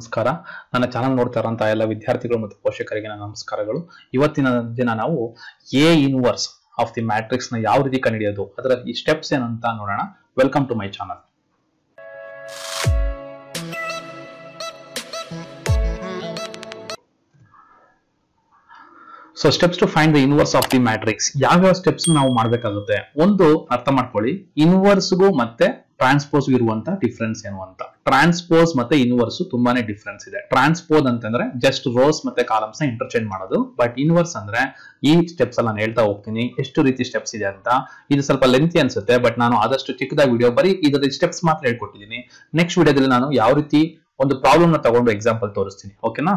ನಮಸ್ಕಾರ ನನ್ನ ಚಾನಲ್ ನೋಡ್ತಾ ಇರೋಂಥ ಎಲ್ಲ ವಿದ್ಯಾರ್ಥಿಗಳು ಮತ್ತು ಪೋಷಕರಿಗೆ ನನ್ನ ನಮಸ್ಕಾರಗಳು ಇವತ್ತಿನ ದಿನ ನಾವು A inverse of the matrix ನ ಯಾವ ರೀತಿ ಕಂಡುಹಿಡಿಯೋದು ಅದರ ಈ ಸ್ಟೆಪ್ಸ್ ಏನಂತ ನೋಡೋಣ welcome to my channel so steps to find the inverse of the matrix ಯಾವ್ಯಾವ ಸ್ಟೆಪ್ಸ್ ನಾವು ಮಾಡಬೇಕಾಗುತ್ತೆ ಒಂದು ಅರ್ಥ ಮಾಡ್ಕೊಳ್ಳಿ ಇನ್ವರ್ಸ್ಗೂ ಮತ್ತೆ ಟ್ರಾನ್ಸ್ಪೋಸ್ ಇರುವಂತ ಡಿಫ್ರೆನ್ಸ್ ಏನು ಅಂತ ಟ್ರಾನ್ಸ್ಪೋಸ್ ಮತ್ತೆ ಇನ್ವರ್ಸ್ ತುಂಬಾನೇ ಡಿಫ್ರೆನ್ಸ್ ಇದೆ ಟ್ರಾನ್ಸ್ಪೋಸ್ ಅಂತಂದ್ರೆ ಜಸ್ಟ್ ರೋಸ್ ಮತ್ತೆ ಕಾಲಮ್ಸ್ ನ ಇಂಟರ್ಚೇಂಜ್ ಮಾಡೋದು ಬಟ್ ಇನ್ವರ್ಸ್ ಅಂದ್ರೆ ಈ ಸ್ಟೆಪ್ಸ್ ಅಲ್ಲಿ ನಾನು ಹೇಳ್ತಾ ಹೋಗ್ತೀನಿ ಎಷ್ಟು ರೀತಿ ಸ್ಟೆಪ್ಸ್ ಇದೆ ಅಂತ ಇದು ಸ್ವಲ್ಪ ಲೆಂತಿ ಅನ್ಸುತ್ತೆ ಬಟ್ ನಾನು ಆದಷ್ಟು ಚಿಕ್ಕದಾಗಿ ವಿಡಿಯೋ ಬರೀ ಇದರ ಸ್ಟೆಪ್ಸ್ ಮಾತ್ರ ಹೇಳ್ಕೊಟ್ಟಿದ್ದೀನಿ ನೆಕ್ಸ್ಟ್ ವಿಡಿಯೋದಲ್ಲಿ ನಾನು ಯಾವ ರೀತಿ ಒಂದು ಪ್ರಾಬ್ಲಮ್ ನ ತಗೊಂಡು ಎಕ್ಸಾಂಪಲ್ ತೋರಿಸ್ತೀನಿ ಓಕೆನಾ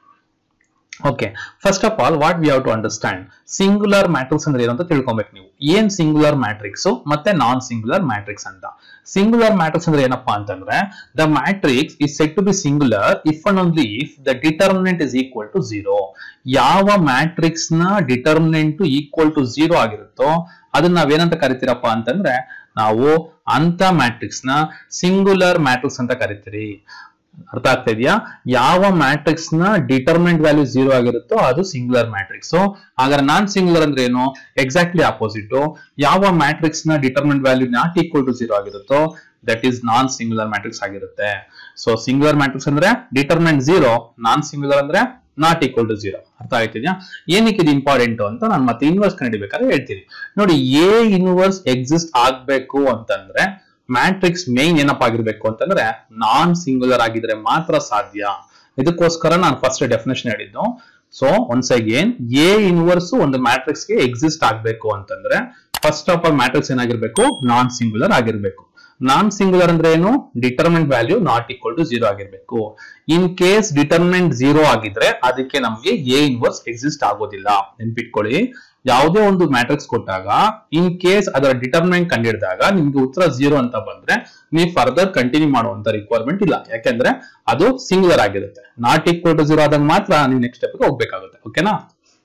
okay first of all what we have to understand singular matrix ಅಂದ್ರೆ ಏನು ಅಂತ ತಿಳ್ಕೊಬೇಕು ನೀವು ಏನ್ ಸಿಂಗುಲರ್ ಮ್ಯಾಟ್ರಿಕ್ಸ್ ಮತ್ತೆ ನಾನ್ ಸಿಂಗುಲರ್ ಮ್ಯಾಟ್ರಿಕ್ಸ್ ಅಂತ ಸಿಂಗುಲರ್ ಮ್ಯಾಟ್ರಿಕ್ಸ್ ಅಂದ್ರೆ ಏನಪ್ಪಾ ಅಂತಂದ್ರೆ the matrix is set to be singular if and only if the determinant is equal to zero ಯಾವ ಮ್ಯಾಟ್ರಿಕ್ಸ್ ನ ಡಿಟರ್ಮಿನೆಂಟ್ ಈಕ್ವಲ್ ಟು ಜೀರೋ ಆಗಿರುತ್ತೋ ಅದನ್ನ ನಾವೇನಂತ ಕರಿತೀರಪ್ಪ ಅಂತಂದ್ರೆ ನಾವು ಅಂತ ಮ್ಯಾಟ್ರಿಕ್ಸ್ ನ ಸಿಂಗುಲರ್ ಮ್ಯಾಟ್ರಿಕ್ಸ್ ಅಂತ ಕರಿತೀರಿ ಅರ್ಥ ಆಗ್ತಾ ಇದೆಯಾ ಯಾವ ಮ್ಯಾಟ್ರಿಕ್ಸ್ ನ ಡಿಟರ್ಮೆಂಟ್ ವ್ಯಾಲ್ಯೂ ಜೀರೋ ಆಗಿರುತ್ತೋ ಅದು ಸಿಂಗುಲರ್ ಮ್ಯಾಟ್ರಿಕ್ಸ್ ಹಾಗಾದ್ರೆ ನಾನ್ ಸಿಂಗುಲರ್ ಅಂದ್ರೆ ಏನು ಎಕ್ಸಾಕ್ಟ್ಲಿ ಆಪೋಸಿಟ್ ಯಾವ ಮ್ಯಾಟ್ರಿಕ್ಸ್ ನ determinant value not equal to zero ಆಗಿರುತ್ತೋ that is non singular matrix ಆಗಿರುತ್ತೆ ಸೊ ಸಿಂಗುಲರ್ ಮ್ಯಾಟ್ರಿಕ್ಸ್ ಅಂದ್ರೆ ಡಿಟರ್ಮೆಂಟ್ ಜೀರೋ ನಾನ್ ಸಿಂಗುಲರ್ ಅಂದ್ರೆ ನಾಟ್ ಈಕ್ವಲ್ ಟು ಜೀರೋ ಅರ್ಥ ಆಯ್ತಿದ್ಯಾ ಏನಕ್ಕೆ ಇದು ಇಂಪಾರ್ಟೆಂಟ್ ಅಂತ ನಾನು ಮತ್ತೆ ಇನ್ವರ್ಸ್ ಕಂಡಿಡಿಬೇಕಾದ್ರೆ ಹೇಳ್ತೀನಿ ನೋಡಿ ಎ ಇನ್ವರ್ಸ್ ಎಕ್ಸಿಸ್ಟ್ ಆಗ್ಬೇಕು ಅಂತಂದ್ರೆ ಮ್ಯಾಟ್ರಿಕ್ಸ್ ಮೇನ್ ಏನಪ್ಪಾ ಆಗಿರ್ಬೇಕು ಅಂತಂದ್ರೆ ನಾನ್ ಸಿಂಗುಲರ್ ಆಗಿದ್ರೆ ಮಾತ್ರ ಸಾಧ್ಯ ಇದಕ್ಕೋಸ್ಕರ ನಾನು ಫಸ್ಟ್ ಡೆಫಿನೇಷನ್ ಹೇಳಿದ್ದು so once again A inverse ಒಂದು ಮ್ಯಾಟ್ರಿಕ್ಸ್ ಗೆ ಎಕ್ಸಿಸ್ಟ್ ಆಗ್ಬೇಕು ಅಂತಂದ್ರೆ ಫಸ್ಟ್ ಆಫ್ ಆಲ್ ಮ್ಯಾಟ್ರಿಕ್ಸ್ ಏನಾಗಿರ್ಬೇಕು ನಾನ್ ಸಿಂಗುಲರ್ ಆಗಿರ್ಬೇಕು ನಾನ್ ಸಿಂಗುಲರ್ ಅಂದ್ರೆ ಏನು determinant value not equal to zero ಆಗಿರ್ಬೇಕು ಇನ್ ಕೇಸ್ ಡಿಟರ್ಮೆಂಟ್ ಜೀರೋ ಆಗಿದ್ರೆ ಅದಕ್ಕೆ ನಮಗೆ ಎ ಇನ್ವರ್ಸ್ ಎಕ್ಸಿಸ್ಟ್ ಆಗೋದಿಲ್ಲ ನೆನ್ಪಿಟ್ಕೊಳ್ಳಿ ಯಾವುದೇ ಒಂದು ಮ್ಯಾಟ್ರಿಕ್ಸ್ ಕೊಟ್ಟಾಗ ಇನ್ ಕೇಸ್ ಅದರ ಡಿಟರ್ಮೆಂಟ್ ಕಂಡಿಡಿದಾಗ ನಿಮ್ಗೆ ಉತ್ತರ ಜೀರೋ ಅಂತ ಬಂದ್ರೆ ನೀವು ಫರ್ದರ್ ಕಂಟಿನ್ಯೂ ಮಾಡುವಂತ ರಿಕ್ವೈರ್ಮೆಂಟ್ ಇಲ್ಲ ಯಾಕೆಂದ್ರೆ ಅದು ಸಿಂಗುಲರ್ ಆಗಿರುತ್ತೆ ನಾಟ್ ಈಕ್ವಲ್ ಟು ಜೀರೋ ಆದಾಗ ಮಾತ್ರ ನೀವು ನೆಕ್ಸ್ಟ್ ಸ್ಟೆಪ್ ಹೋಗ್ಬೇಕಾಗುತ್ತೆ ಓಕೆನಾ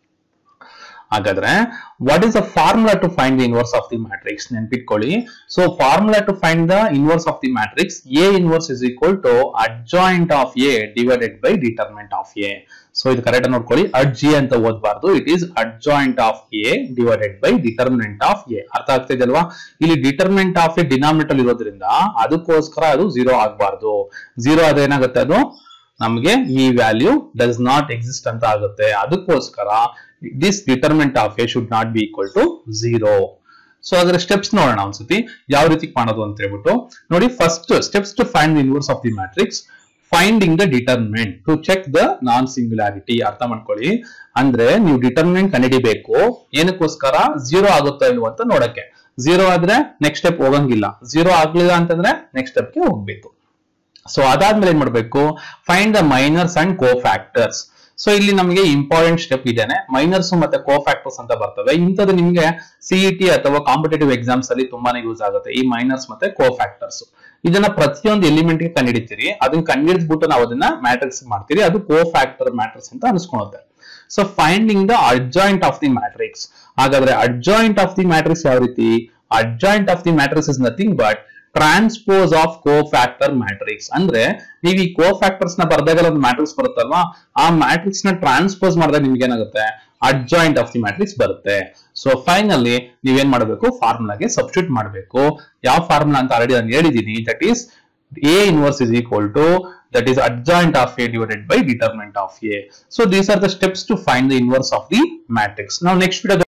ಹಾಗಾದ್ರೆ what is the formula to find the inverse of the matrix ನೆನ್ಪಿಟ್ಕೊಳ್ಳಿ so formula to find the inverse of the matrix A inverse is equal to adjoint of A divided by determinant of A so ಇದು correct ನೋಡ್ಕೊಳ್ಳಿ adj ಅಂತ ಓದಬಾರ್ದು it is adjoint of A divided by determinant of A ಅರ್ಥ ಆಗ್ತಿದೆ ಅಲ್ವಾ ಇಲ್ಲಿ determinant of A denominator ಇರೋದ್ರಿಂದ ಅದಕ್ಕೋಸ್ಕರ ಅದು ಜೀರೋ ಆಗಬಾರ್ದು ಜೀರೋ ಆದ್ರೆ ಏನಾಗುತ್ತೆ ಅದು ನಮಗೆ ಈ ವ್ಯಾಲ್ಯೂ ಡಸ್ ನಾಟ್ ಎಕ್ಸಿಸ್ಟ್ ಅಂತ ಆಗುತ್ತೆ ಅದಕ್ಕೋಸ್ಕರ this determinant of A should not be equal to zero so ಅದರ ಸ್ಟೆಪ್ಸ್ ನೋಡೋಣ ಒಂದ್ಸತಿ ಯಾವ ರೀತಿ ಮಾಡೋದು ಅಂತ ಹೇಳ್ಬಿಟ್ಟು ನೋಡಿ first steps to find the inverse of the matrix finding the determinant to check the non singularity ಅರ್ಥ ಮಾಡ್ಕೊಳ್ಳಿ ಅಂದ್ರೆ ನೀವು ಡಿಟರ್ಮಿನೆಂಟ್ ಕಂಡುಹಿಡಿಬೇಕು ಏನಕ್ಕೋಸ್ಕರ ಜೀರೋ ಆಗುತ್ತಾ ಇಲ್ವೋ ಅಂತ ನೋಡಕ್ಕೆ ಜೀರೋ ಆದ್ರೆ ನೆಕ್ಸ್ಟ್ ಸ್ಟೆಪ್ ಹೋಗಂಗಿಲ್ಲ ಜೀರೋ ಆಗ್ಲಿಲ್ಲ ಅಂತಂದ್ರೆ ನೆಕ್ಸ್ಟ್ ಸ್ಟೆಪ್ಗೆ ಹೋಗ್ಬೇಕು ಸೊ ಅದಾದ್ಮೇಲೆ ಏನ್ ಮಾಡ್ಬೇಕು find the minors and cofactors so ಇಲ್ಲಿ ನಮಗೆ ಇಂಪಾರ್ಟೆಂಟ್ ಸ್ಟೆಪ್ ಇದೇನೆ ಮೈನರ್ಸ್ ಮತ್ತೆ ಕೋ ಫ್ಯಾಕ್ಟರ್ಸ್ ಅಂತ ಬರ್ತವೆ ಇಂಥದ್ದು ನಿಮಗೆ ಸಿಇಟಿ ಅಥವಾ ಕಾಂಪಿಟೇಟಿವ್ ಎಕ್ಸಾಮ್ಸ್ ಅಲ್ಲಿ ತುಂಬಾನೇ ಯೂಸ್ ಆಗುತ್ತೆ ಈ ಮೈನರ್ಸ್ ಮತ್ತೆ ಕೋ ಫ್ಯಾಕ್ಟರ್ಸ್ ಇದನ್ನ ಪ್ರತಿಯೊಂದು ಎಲಿಮೆಂಟ್ ಗೆ ಕಂಡುಹಿಡಿತೀರಿ ಅದನ್ನ ಕಂಡುಹಿಡಿದ್ಬಿಟ್ಟು ನಾವು ಅದನ್ನ ಮ್ಯಾಟ್ರಿಕ್ಸ್ ಮಾಡ್ತೀರಿ ಅದು ಕೋ ಫ್ಯಾಕ್ಟರ್ ಮ್ಯಾಟ್ರಿಕ್ಸ್ ಅಂತ ಅನ್ಸ್ಕೊಳುತ್ತೆ so finding the adjoint of the matrix ಹಾಗಾದ್ರೆ ಅಡ್ಜಾಯಿಂಟ್ ಆಫ್ ದಿ ಮ್ಯಾಟ್ರಿಕ್ಸ್ ಯಾವ ರೀತಿ adjoint of the matrix is nothing but transpose of cofactor matrix ಅಂದ್ರೆ ನೀವು ಈ ಕೋ ಫ್ಯಾಕ್ಟರ್ಸ್ ನ ಬರ್ದಾಗ ಒಂದು ಮ್ಯಾಟ್ರಿಕ್ಸ್ ಬರುತ್ತಲ್ವಾ ಆ ಮ್ಯಾಟ್ರಿಕ್ಸ್ ನ ಟ್ರಾನ್ಸ್ಪೋಸ್ ಮಾಡಿದಾಗ ನಿಮ್ಗೆ ಏನಾಗುತ್ತೆ ಅಡ್ಜಾಯಿಂಟ್ ಆಫ್ ದಿ ಮ್ಯಾಟ್ರಿಕ್ಸ್ ಬರುತ್ತೆ ಸೊ ಫೈನಲಿ ನೀವೇನ್ ಮಾಡಬೇಕು ಫಾರ್ಮುಲಾಗೆ ಸಬ್ಸ್ಟಿಟ್ಯೂಟ್ ಮಾಡಬೇಕು ಯಾವ ಫಾರ್ಮುಲಾ ಅಂತ ಆಲ್ರೆಡಿ ನಾನು ಹೇಳಿದೀನಿ that is A inverse is equal to that is adjoint of A divided by determinant of A so these are the steps to find the inverse of the matrix ನಾವು next video